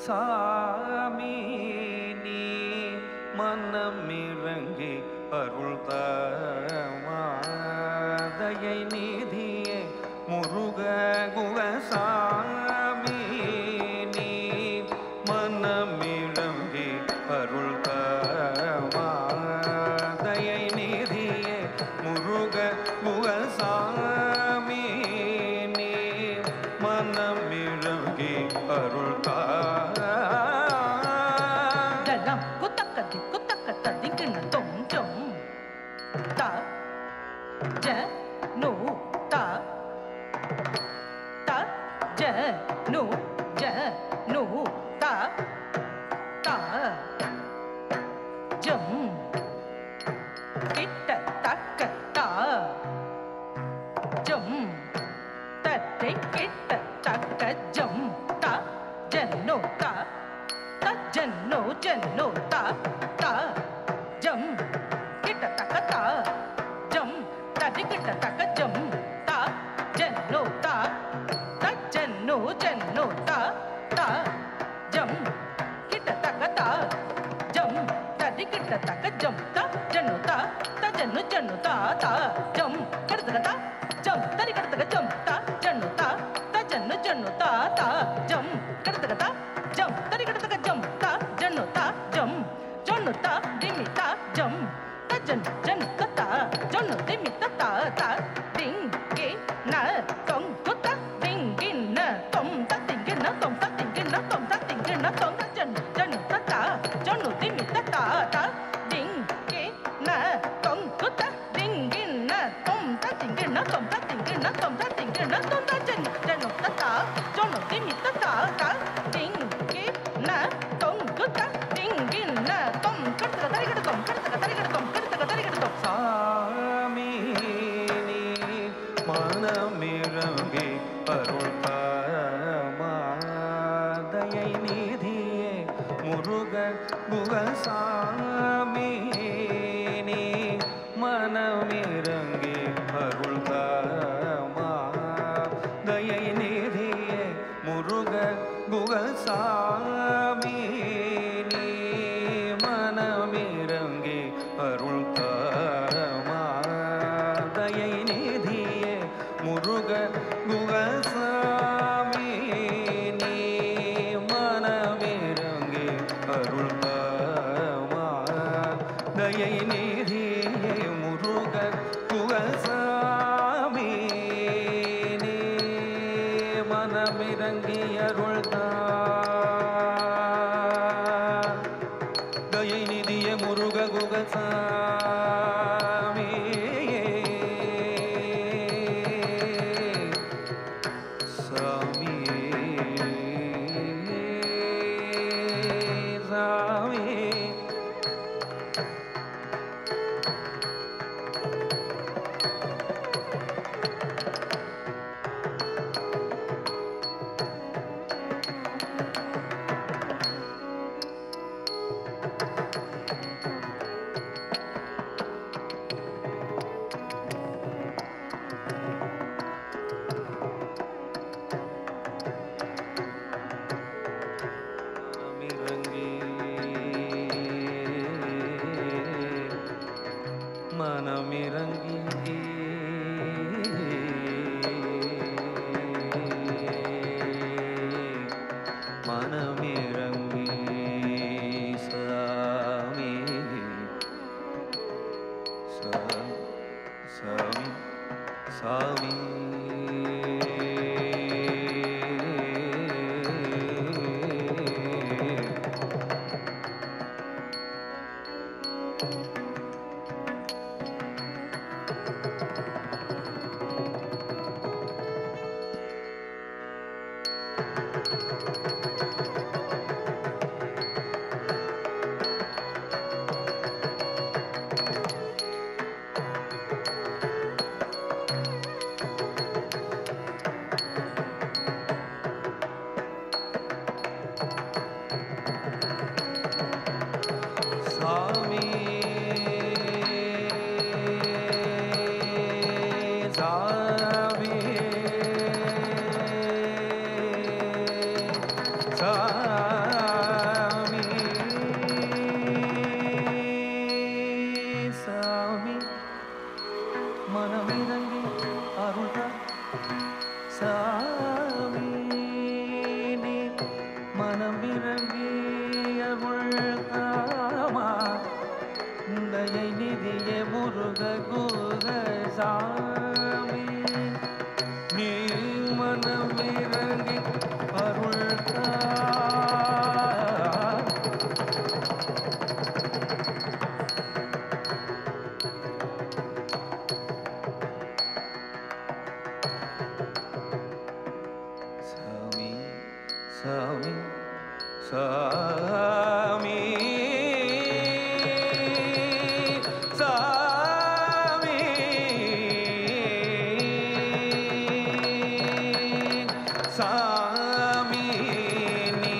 சாமி நீ மனமிறங்கி அருள் தமாதையை நீதியே முருக குகசாமி நீ மனமிறங்கி அருள் தமாதையை நீதியே முருக குகசாமி நீ மனமிழங்கி அருள் தா Dalam kotak katik kotak kata dingkena tom tom Ta Ja No Ta Ta Ja No Ja No Ta Ta Jum Kita tak ta Jum Ta kita tak jum Ta Jano ta ta jano jano ta ta jam kita taka ta jam tadi kita taka jam ta jano ta ta jano jano ta ta jam kita taka ta jam tadi kita taka jam ta jano ta ta jano jano ta ta jam kita taka ta jam tadi kita taka jam ta jano ta ta jano jano ta ta jam kita taka ta jam tadi kita taka jam ta jano ta jam jano ta dimi ta jam ta jan jan ta ta jano dimi ta ta ta ding ge na tong ko ta ding ge na tong ta ding ge na tong ta ding ge na tong ta ding ge na tong ta jan jan ta ta jano dimi ta ta ta ding ge na tong ko ta ding ge na tong ta ding ge na tong ta ding ge na tong ta ding ge na tong ta jan jano ta ta jano dimi ta ta ta ding ge na tong ko ta ding ge na tong ka ta ta ga tong ka ta ta ga tong ka ta ta ga tong சாமி நீ மனமிறங்கி அருள் தமாதையை நீதியே முருக குகசாமி நீ மனமிறங்கி அருள் தமாதையை நீதியே முருக குகசாமி நீ மனமிறங்கி அருள் தமாதையை நீதியே முருக குகசாமி நீ மனமிறங்கி அருள் தமாதையை நீதியே முருக குகசாமி நீ மனமிறங்கி அருள் தயை நிதிய முருக குகசாமி சாமி சாமி மனமிறங்கி மனமிறங்கி மனமிறங்கி சாமி சா- சாமி சாமி சாமி நீ மனமிறங்கி அருள்தா சாமி சாமி சாமி சாமி சாமி நீ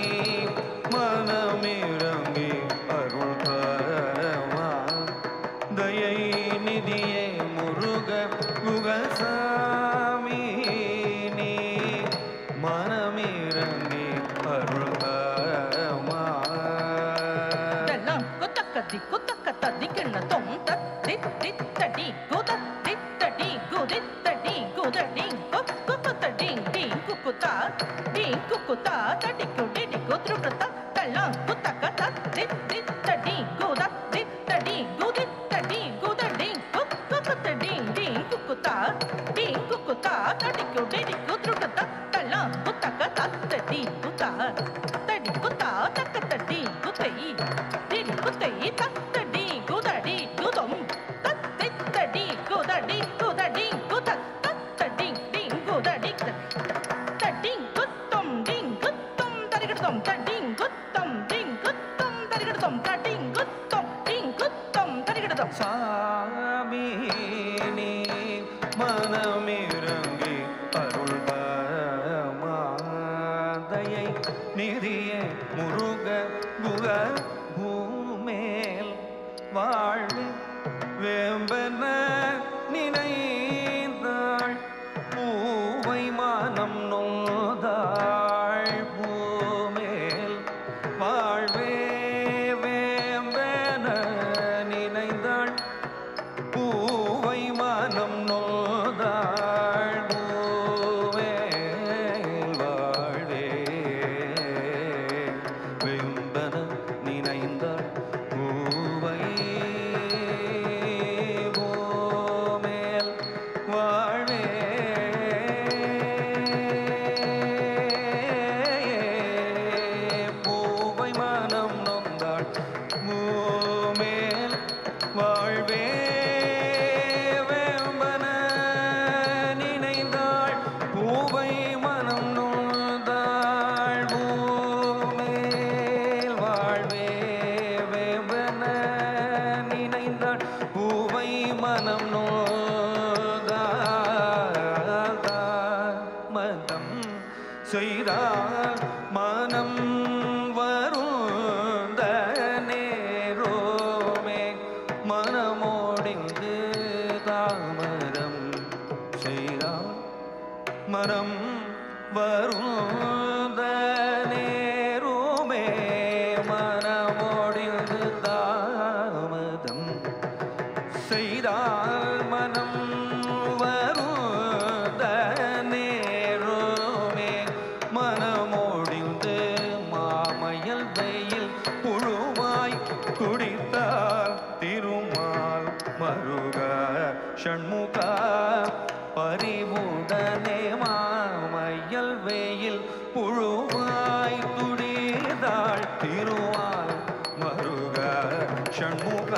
மனமிறங்கி அருள் தரவா தயை நிதியே முருக முகசாமி நீ மனமிறங்கி அருள் தரவா தெல்லாம் குத்தக்கத்தி குத்தக்கத்ததி கிண்ணத்தொம் தத்தி தித்தடி குதத்தி தடி குதித்தடி குதடி குக்குத்தடி டி குக்குத்தா டி குக்குத்தா தடி குடி குத்ருப்ரதா தெல்லாம் குத்தக்கத்த தித்தடி குதத்தி தடி குதித்தடி குதடி குக்குத்தடி டி குக்குத்தா டி குக்குத்தா தடி குடி குத்ருப்ரதா தெல்லாம் குத்தக்கத்த தடி குத்தா தடி குத்தா தக்கத்தடி குத்தை திடி குத்தை தத்தடி குதடி குதம் தத்தித்தடி குதடி குதடி குத தத்தடி டி குதடி தடி குத்தம் டிங் குத்தம் தரிகிடுதம் தடிங் குத்தம் டிங் குத்தம் தரிகிடுதம் தடிங் குத்தம் டிங் குத்தம் தரிகிடுதம் சாமி நீ மனமிறங்கி அருள் மாதையை நிதியே முருக குக பூமேல் வாழ்வு வேம்பன நினைந்தாள் பூவை மானம் நோதாள் பூமேல் வாழ்வே வேம்பன நினைந்தாள் பூவை மனம் நோதாள் பூவேல் வாழ்வே வெம்பன நினைந்தாள் பூவை பூமேல் வாழ்வே பூவை மனம் நொந்தாள் பூமேல் வாழ்வே வேம்பன நினைந்தாள் பூவை மனம் நொந்தாள் பூமேல் வாழ்வே வேம்பன நினைந்தாள் பூவை மனம் நோதாள் மதம் செய்தால் மனம் வருந்த நேரோமே மனமோடிந்து தாமரம் செய்தால் மனம் வருந்த நேருமே மனமோடிந்து தாமதம் செய்தால் மனம் வருந்த நேருமே மனமோடிந்து மாமையல் வெயில் புழுவாய் குடித்தால் திருமால் மருக ஷண்முக பறிவுடனே மாமையல் வெயில் புழுவாய் துடிதாள் திருவால் மருக ஷண்முக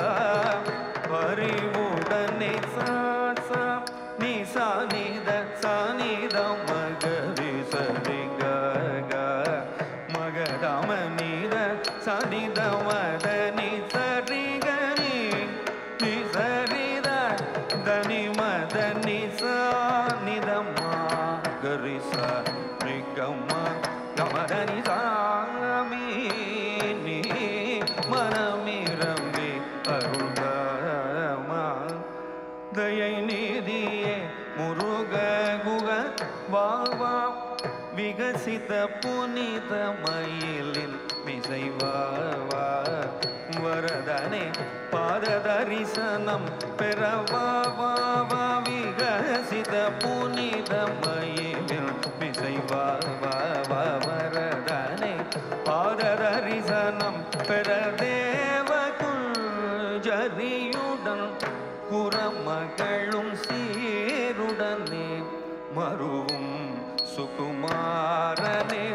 பறிவுடனே சாசா நீ சானித சானித மகரி சரி க க மகதம நீத சனித மத நீ சரி கரி நீ சரித தனி மத நீ சானித மகரி சரி கம கமதனி சாமி நீ மனமிரம்பி அருள்தமா தயை நீதியே முருக குக வாவா விகசித புனித மயிலின் மிசை வாவா வரதனே பாத தரிசனம் பெறவாவா விகசித புனித மயிலின் மிசை வாவா வரதனே பாத தரிசனம் பெற தேவ குஞ்சரியுடன் புறமகளும் சீருடனே மருவும் சுகுமாரனே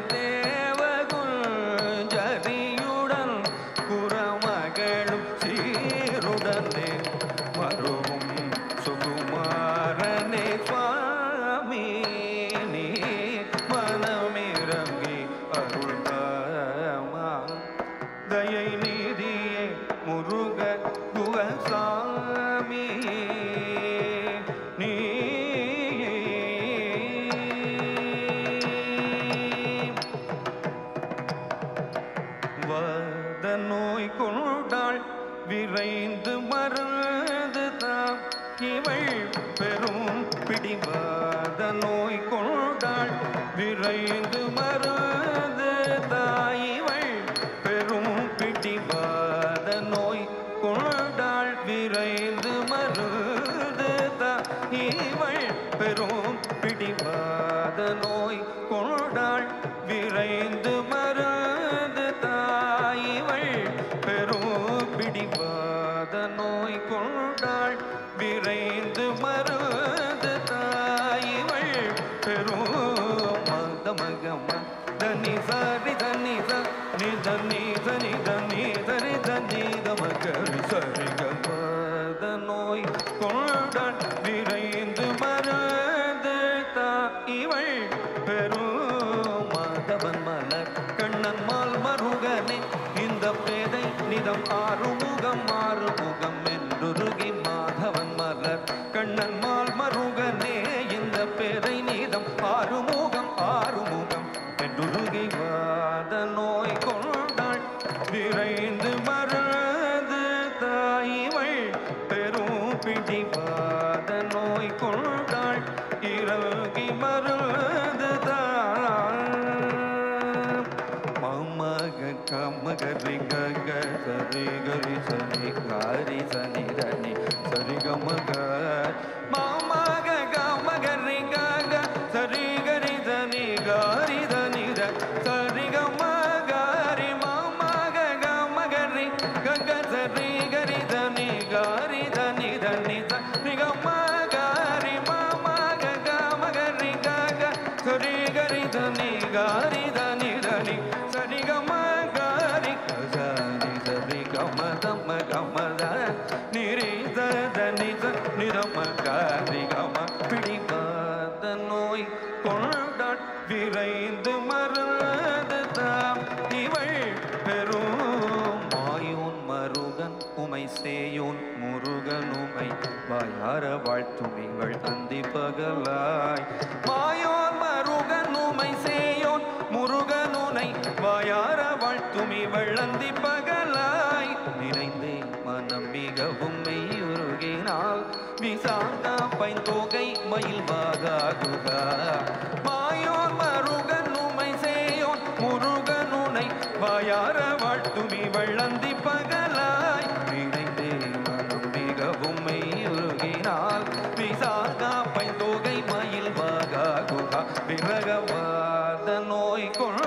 தேவகுஞ்சரியுடன் புறமகளும் சீருடனே மருவும் சுகுமாரனே சுவாமி நீ மனமிறங்கி அருள்வாமா தயை நீதியே முருக குகசாமி நீ வத நோய் கொண்டாள் விரைந்து மருந்து தாம் இவள் பெரும் பிடிவாத நோய் கொண்டாள் விரைந்து மருந்து தாயிவள் பெரும் பிடிவாத நோய் கொண்டாள் விரைந்து மருந்து தாயிவள் பெரும் பிடிவாத நோய் கொண்டாள் விரைந்து மருந்து தாயிவள் பெரும் பிடிவாத நோய் கொண்டாள் விரைந்து மருந்து தாயிவள் பெரும் மத மகம தனி சரி தனி ச நி தனி சனி தனி சரி தனி தமகரி சரி கமத நோய் கொண்டாள் விரைந்து மருந்து தாயிவள் பெரும் மாதவன் மலர் கண்ணன் மால் மருகனே இந்த பேதை நிதம் ஆறுமுகம் ஆறுமுகம் என்றுருகி மாதவன் மலர் கண்ணன் மால் மருகனே இந்த பேதை நீதம் ஆறுமுகம் ஆறுமுகம் என்றுருகி வாத நோய் கொண்டாள் விரைந்து மறந்து தாயிவள் பெரும் பிடிவாத நோய் கொண்டாள் இறங்கி மறந்து தான் மமக கமகரி கக சரி கரி சனி காரி சனி ரணி சரி கமக மமக கமகரி கக சரி கரி சனி காரி சனி ர சரி கமகரி மமக கமகரி கக சரி கரி சனி காரி சனி ரணி சரி கமகரி மமக கமகரி கக சரி கரி சனி காரி சனி ரணி சரி கமகரி சரி சரி கம தம கம த நிரி தனி நிரம காரி கம பிடிவாத நோய் கொண்டாட் விரைந்து மறந்து தாம் இவள் பெரும் மாயோன் மருகன் உமை சேயோன் முருகன் உமை வாயார வாழ்த்தும் இவள் அந்தி பகலாய் மாயோன் மருகன் உமை சேயோன் முருகன் உனை வாயார வாழ்த்தும் இவள் அந்தி பகலாய் நினைந்தே மனம் மிகவும் மெய்யுருகினால் விசாந்தா பைந்தோகை மயில் வாகாகுகா மாயோன் மருகன் உமை சேயோன் முருகன் உனை வாயார வாழ்த்தும் இவள் அந்தி பகலாய் நினைந்தே மனம் மிகவும் மெய்யுருகினால் விசாகா பைந்தோகை மயில் வாகா குகா விரகவாத நோய் கொள்